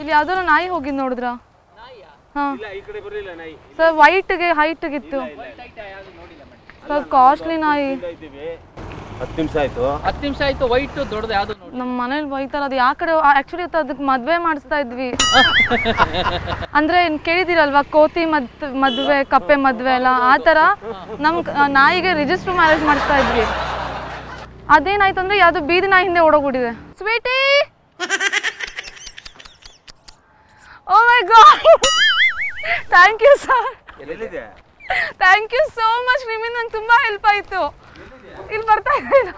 ಇಲ್ಲಿ ಯಾವ್ದಾರ ನಾಯಿ ಹೋಗಿದ್ ನೋಡಿದ್ರ ಹಾ ಸರ್ ವೈಟ್ಗೆ ಹೈಟ್ಗೆ ಇತ್ತು ಸರ್ ಕಾಸ್ಟ್ಲಿ ನಾಯಿ ಹತ್ತು ನಿಮಿಷ ಆಯ್ತು ಹತ್ತು ನಿಮಿಷ ಆಯ್ತು ವೈಟ್ ದೊಡ್ಡದು ಯಾವ್ದು ನೋಡಿ ನಮ್ಮ ಮನೇಲಿ ಬೈತಾರ ಅದು ಯಾವ ಕಡೆ ಆಕ್ಚುಲಿ ಅದಕ್ಕೆ ಮದ್ವೆ ಮಾಡಿಸ್ತಾ ಇದ್ವಿ ಅಂದ್ರೆ ಇನ್ ಕೇಳಿದಿರಲ್ವಾ ಕೋತಿ ಮದ್ ಮದ್ವೆ ಕಪ್ಪೆ ಮದ್ವೆ ಎಲ್ಲ ಆ ಥರ ನಮ್ ಕ- ನಾಯಿಗೆ ರಿಜಿಸ್ಟರ್ ಮ್ಯಾರೇಜ್ ಮಾಡಿಸ್ತಾ ಇದ್ವಿ ಅದೇನಾಯ್ತು ಅಂದ್ರೆ ಯಾವ್ದು ಬೀದಿ ನಾಯಿ ಹಿಂದೆ ಓಡೋಗ್ಬಿಟ್ಟಿದೆ sweetie oh my god thank you sir ಎಲ್ಲಿದೆ ಥ್ಯಾಂಕ್ ಯು ಸೋ ಮಚ್ ನಿಮ್ಮಿಂದ ನಂಗೆ ತುಂಬಾ ಹೆಲ್ಪ್ ಆಯ್ತು ಇಲ್ಲಿ ಬರ್ತಾ ಇದ್ದೀರಾ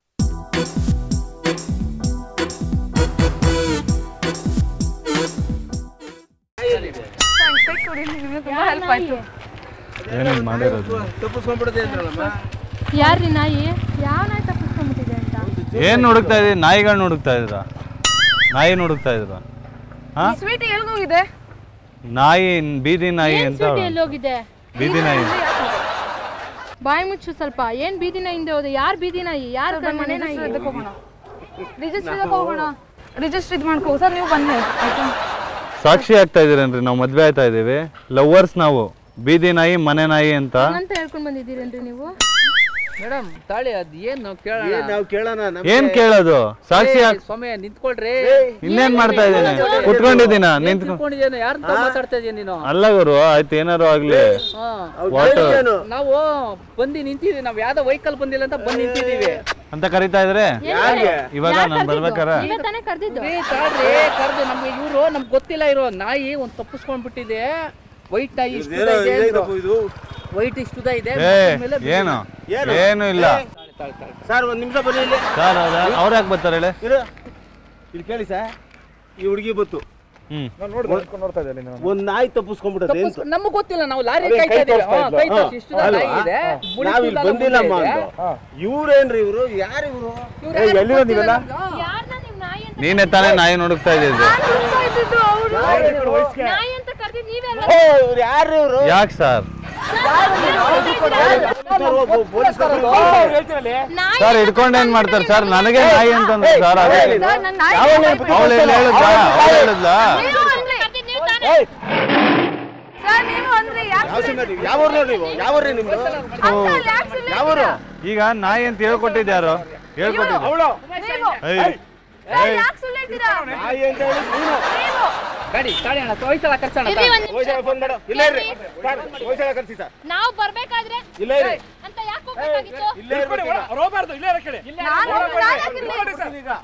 Thanks, take ಕೊಡಿ, ನಿಮ್ಗೆ ತುಂಬಾ ಹೆಲ್ಪ್ ಆಯ್ತು ಏನೇನು ಮಾಡಿರೋದು ತಪ್ಪಿಸ್ಕೊಂಡ್ಬಿಡದೆ ಅಂದ್ರಲ್ಲಮ್ಮ ಯಾರ್ರಿ ನಾಯಿ ಯಾವ ನಾಯಿ ತಪ್ಪಿಸ್ಕೊಂಡ್ಬಿಟ್ಟಿದೆ ಅಂತ ಏನು ಹುಡುಕ್ತಾ ಇದ್ದೀರಿ ನಾಯಿಗಳನ್ನ ಹುಡುಕ್ತಾ ಇದ್ದೀರಾ ನಾಯಿ ಹುಡುಕ್ತಾ ಇದ್ದೀರಾ ಹಾಂ ಸ್ವೀಟಿ ಎಲ್ಗೋಗಿದೆ ನಾಯಿ ಬೀದಿ ನಾಯಿ ಅಂತ ಸ್ವೀಟ್ ಎಲ್ಲೋಗಿದೆ ಬೀದಿ ನಾಯಿ ಬಾಯಿ ಮುಚ್ಚು ಸ್ವಲ್ಪ ಏನ್ ಬೀದಿ ನಾಯಿಂದ ಹೋದೆ ಯಾರ್ ಬೀದಿ ನಾಯಿ ಯಾರ್ ಮನೆ ನಾಯಿ ರಿಜಿಸ್ಟರ್ ಹೋಗೋಣ ರಿಜಿಸ್ಟರ್ ಹೋಗೋಣ ರಿಜಿಸ್ಟರ್ ಇದು ಮಾಡ್ಕೋ ಸರ್ ನೀವು ಬನ್ನಿ ಆಯ್ತಾ ಸಾಕ್ಷಿ ಆಗ್ತಾ ಇದೀರೇನ್ರಿ ನಾವು ಮದ್ವೆ ಆಯ್ತಾ ಇದೀವಿ ಲವರ್ಸ್ ನಾವು ಬೀದಿ ನಾಯಿ ಮನೆ ನಾಯಿ ಅಂತ ಅಂತ ಹೇಳ್ಕೊಂಡ್ ಬಂದಿದ್ದೀರೇನ್ರಿ ನೀವು ಮೇಡಮ್ ತಾಳಿ ಅದ್ ಏನು ಕೇಳೋಣ ಏನ್ ನಾವು ಕೇಳೋಣ ನಮ್ ಏನ್ ಕೇಳೋದು ಸಾಕ್ಷಿ ಆಗ್- ಸ್ವಾಮಿ ನಿಂತ್ಕೊಳ್ರಿ ಇನ್ನೇನ್ ಮಾಡ್ತಾ ಇದ್ದೀನಿ ಕುತ್ಕೊಂಡಿದ್ದೀನ ನಿಂತ್ ನಿಂತ್ಕೊಂಡಿದ್ದೇನೆ ಯಾರ ಮಾತಾಡ್ತಾ ಇದೀಯ ನೀನು ಅಲ್ಲ ಗುರು ಆಯ್ತು ಏನಾರು ಆಗ್ಲಿ ಹಾ. ವಾಟರ್ ನಾವು ಬಂದು ನಿಂತಿದೀವಿ ನಾವ್ ಯಾವ್ದೋ ವೆಹಿಕಲ್ ಬಂದಿಲ್ಲ ಅಂತ ಬಂದ್ ನಿಂತಿದೀವಿ ಅಂತ ಕರಿತಾ ಇದ್ರೆ ಯಾರಿಗೆ ಇವಾಗ ನಾನು ಬರ್ಬೇಕಾರ ನೀವೇ ತಾನೇ ಕರ್ದಿದ್ದು ಏ, ತಾಳ್ರಿ ಕರ್ದು ನಮ್ಗೆ ಇವ್ರು ನಮ್ಗೆ ಗೊತ್ತಿಲ್ಲ ಇರೋ ನಾಯಿ ಒಂದ್ ತಪ್ಪಿಸ್ಕೊಂಡ್ಬಿಟ್ಟಿದೆ ವೈಟ್ ನಾಯಿ ಇಷ್ಟು ಉದ್ದ ಇದೆ ಅಂದ್ರು. ಇದು ವೈಟ್ ಇಷ್ಟು ಉದ್ದ ಇದೆ ಏ ಮೇಲೆ ಏನು ಏನು? ಏನು ಇಲ್ಲ ತಾಳಿ, ತಾಳಿ, ತಾಳಿ. ಸರ್ ಒಂದ್ ನಿಮಿಷ ಬನ್ನಿ ಇಲ್ಲಿ ಸರ್ ಅವ್ರ ಯಾಕೆ ಬರ್ತಾರೆ ಹೇಳಿ ಇರು ಇಲ್ಲಿ ಕೇಳಿ ಸರ್ ಈ ಹುಡುಗಿ ಬತ್ತು ಹ್ಮ್ ಒಂದ್ ನಾಯಿ ತಪ್ಪಿಸ್ಕೊಂಡ್ಬಿಟ್ಟದೆ ಅಂತ ತಪ್ಪಿಸ್ಕೊಂಡ್- ನಮಗ್ ಗೊತ್ತಿಲ್ಲ ನಾವು ಲಾರಿ ಅದೇ ಕಾಯ್ತಾ ಕೈ ಇದೀವಿ ತೋರಿಸ್ತಾ ಹಾ, ಇದ್ಲು. ಕೈ ಹಾ. ತೋರ್ಸಿ, ಇಷ್ಟು ಉದ್ದ ಅಲ್ವಾ? ನಾಯಿ ಇದೆ ಮುಳಿ ನಾವ್ ಇಲ್ಲಿ ಕೂದಲೆಲ್ಲ ಬಂದಿಲ್ಲಮ್ಮ ಮುಳ್ಳಿದೆ. ಅಂದು ಇವ್ರೇನ್ರಿ ಇವ್ರು ಯಾರು ಇವ್ರು ಇವ್ರು ಯಾರು ಗೊತ್ತಿಲ್ಲ ನಮ್ಗೆ. ಯಾರ್ನ ನಿಮ್ ನಾಯಿ ಅಂತ ನೀನೇ ತಾನೇ ನಾಯಿ ನೋಡುತ್ತಾ ಇದ್ದಿದ್ದು ನಾಯಿ ಅಂತ ಕರ್ದಿದ್ ನೀವೇ ಅಲ್ಲ ಓ ಇವ್ರು ಯಾರು ಇವ್ರು ಯಾಕೆ ಸರ್ ಪೊಲೀಸ್ ನಾಯಿ ಸರ್ ಹಿಡ್ಕೊಂಡು ಏನ್ ಮಾಡ್ತಾರೆ ಸರ್ ನನಗೆ ನಾಯಿ ಅಂತಂದ್ರೆ ಸರ್ ಅದೇ ಸರ್ ನನ್ನ ನಾಯಿ ಅವಳು ಎಲ್ಲಿ ಹೇಳಿದ್ಲಾ ಅವಳು ಹೇಳಿದ್ಲಾ ನೀವು ಅಂದ್ರಿ ಕರ್ದಿದ್ ನೀವು ತಾನೇ ಸರ್ ನೀವು ಅಂದ್ರಿ ಯಾಕೆ ಯಾವ ಸಿನಿಮಾ ನೀವು ಯಾವ ಊರ್ನವ್ರು ನೀವು ಯಾವ ಊರ್ರಿ ನಿಮ್ದು ಯಾವ ಊರು ಈಗ ನಾಯಿ ಅಂತ ಹೇಳ್ಕೊಟ್ಟಿದ್ಯಾರು ಹೇಳ್ಕೊಟ್ಟಿದ್ದೆ ಅವಳು ನೀವು ಏಯ್, ಸರ್ ಯಾಕೆ ಸುಳ್ಳು ಹೇಳ್ತೀರಾ ನಾಯಿ ಅಂತ ಹೇಳಿ ನೀನು ನೀವು ಗಾಡಿ ಗಾಡಿ ಅಣ್ಣ ಹೋಯ್ತಲ್ಲ ಕರ್ಸೋಣ ಇರ್ರಿ ಒಂದ್ ನಿಮಿಷ. ಹೋಯ್ಸಲ ಫೋನ್ ಮಾಡು ಇಲ್ಲೇ ಇರ್ರಿ ಸರ್ ಹೋಯ್ಸಲ ಕರ್ಸಿ ಸರ್ ನಾವ್ ಬರ್ಬೇಕಾದ್ರೆ ಇಲ್ಲೇ ಇರ್ರಿ ಅಂತ ಯಾಕೆ ಹೋಗ್ಬೇಕಾಗಿತ್ತು ಇಲ್ಲೇ ಇರ್ಬೇಕು ಈಗ. ನಾನು ನಾನು ಯಾಕಿರ್ಲಿ? ಈಗ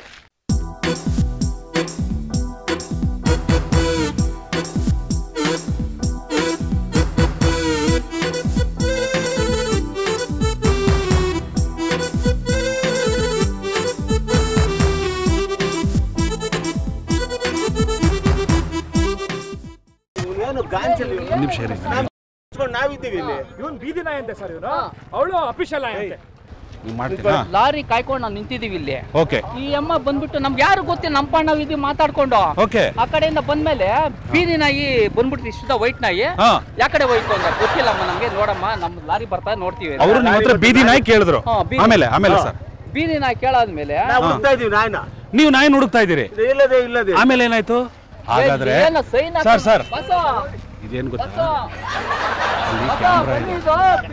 ಏನು ಗಾಂಚಲಿ ನಿಮಿಷ ನಾವಿದ್ದೀವಿ ಇಲ್ಲಿ ಇವನ್ ಬೀದಿ ನಾಯಿ ಅಂತೆ ಸರ್ ಇವನು ಅವಳು ಅಫಿಷಿಯಲ್ ನಾಯಿ ಅಂತೆ ನೀವ್ ಮಾಡ್ತೀರಾ ಲಾರಿ ಕಾಯ್ಕೊಂಡು ನಾವು ನಿಂತಿದೀವಿ ಇಲ್ಲಿ ಓಕೆ ಈ ಅಮ್ಮ ಬಂದ್ಬಿಟ್ಟು ನಮ್ಗೆ ಯಾರು ಗೊತ್ತಿಲ್ಲ ನಮ್ಮ ಪಣ್ಣ ಇದ್ದೀವಿ ಮಾತಾಡ್ಕೊಂಡು ಓಕೆ ಆ ಕಡೆಯಿಂದ ಬಂದ್ಮೇಲೆ ಬೀದಿ ನಾಯಿ ಬಂದ್ಬಿಟ್ಟು ಇಷ್ಟದ ವೈಟ್ ನಾಯಿ ಹಾ ಯಾ ಕಡೆ ಹೋಯ್ತು ಅಂತ ಗೊತ್ತಿಲ್ಲಮ್ಮ ನಮ್ಗೆ ನೋಡಮ್ಮ ನಮ್ ಲಾರಿ ಬರ್ತಾ ನೋಡ್ತೀವಿ ಅಂತ. ಅವರು ನಿಮ್ಮ ಹತ್ರ ಬೀದಿ ನಾಯಿ ಕೇಳಿದ್ರು ಹಾ, ಬೀದಿ- ಆಮೇಲೆ ಆಮೇಲೆ ಸರ್ ಬೀದಿ ನಾಯಿ ಕೇಳಾದ್ಮೇಲೆ ನಾವು ಹುಡ್ತಾ ಇದೀವಿ ನಾಯಿನ ನೀವು ನಾಯಿ ಹುಡುಕ್ತಾ ಇದ್ದೀರಿ ಇಲ್ಲದೆ ಇಲ್ಲದೆ ಆಮೇಲೆ ಏನಾಯ್ತು ಹಾಗಾದ್ರೆ ಏನು sign ಹಾಕು- ಸರ್ ಸರ್ ಬಸ್ಸು, ಇದೇನು ಗೊತ್ತಾ ಬಸ್ಸು, ಅಲ್ಲಿ ಬಸ್ಸು, ಕ್ಯಾಮ್ರಾ ಬನ್ನಿ ಇದೆ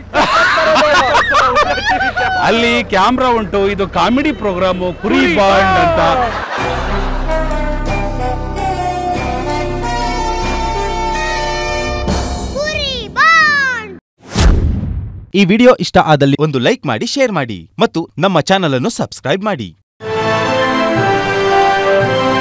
ಇದು. ಅಲ್ಲಿ ಕ್ಯಾಮ್ರಾ ಉಂಟು ಇದು ಕಾಮಿಡಿ ಪ್ರೋಗ್ರಾಮು ಕುರಿ ಬಾಂಡ್ ಅಂತ ಈ ವಿಡಿಯೋ ಇಷ್ಟ ಆದಲ್ಲಿ ಒಂದು ಲೈಕ್ ಮಾಡಿ ಶೇರ್ ಮಾಡಿ ಮತ್ತು ನಮ್ಮ ಚಾನಲ್ ಅನ್ನು ಸಬ್ಸ್ಕ್ರೈಬ್ ಮಾಡಿ